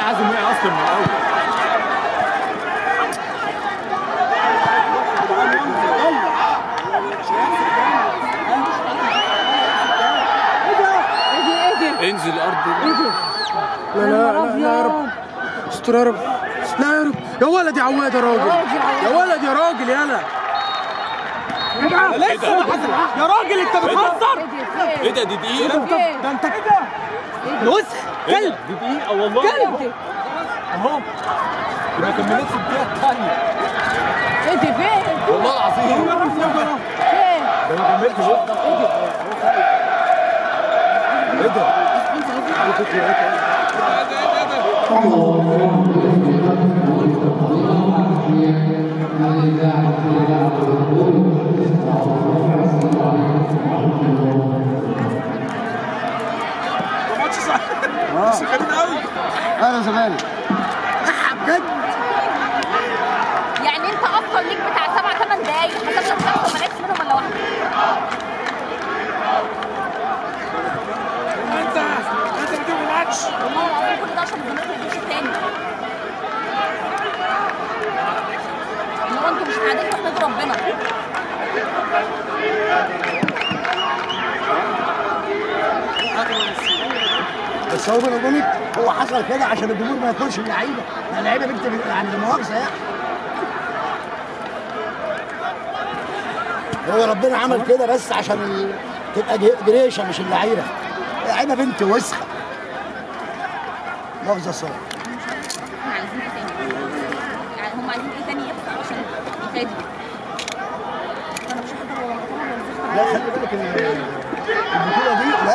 حازم وقع اصلا من الاول انزل الارض لا لا لا لا يا رب استر يا رب لا يا رب يا ولد يا عواد يا راجل يا ولد يا راجل يلا لسه يا راجل انت بتهزر ايه ده دي دقيقه ده انت كده وسخ إيه ده؟ دي دقيقه والله كلب اهو ما كملتش الدقيقه الثانيه انت فين؟ والله العظيم فين؟ ده ما كملتش ايه ده انا زمالك بجد يعني انت افضل ليك بتاع سبع ثمان دقايق حسب لك خمسه ما لعبتش منهم الا واحده انت انت بتجيب الماتش والله العظيم كل ده عشان الزمالك ما يجيبش التاني هو انتوا مش قاعدين تحمدوا ربنا بس هو بيني وبينك هو حصل كده عشان الجمهور ما ياكلش اللعيبه اللعيبه بنت عند المؤاخذه يعني هو ربنا عمل كده بس عشان ال... تبقى جي- جريشه مش اللعيبه اللعيبه بنت وسخه مؤاخذه صار احنا عايزين ايه تاني؟ يعني هم عايزين ايه تاني يحصل عشان يفادوا انا مش هقدر ولا هطلع ولا لا خلي بالك ال- البطوله دي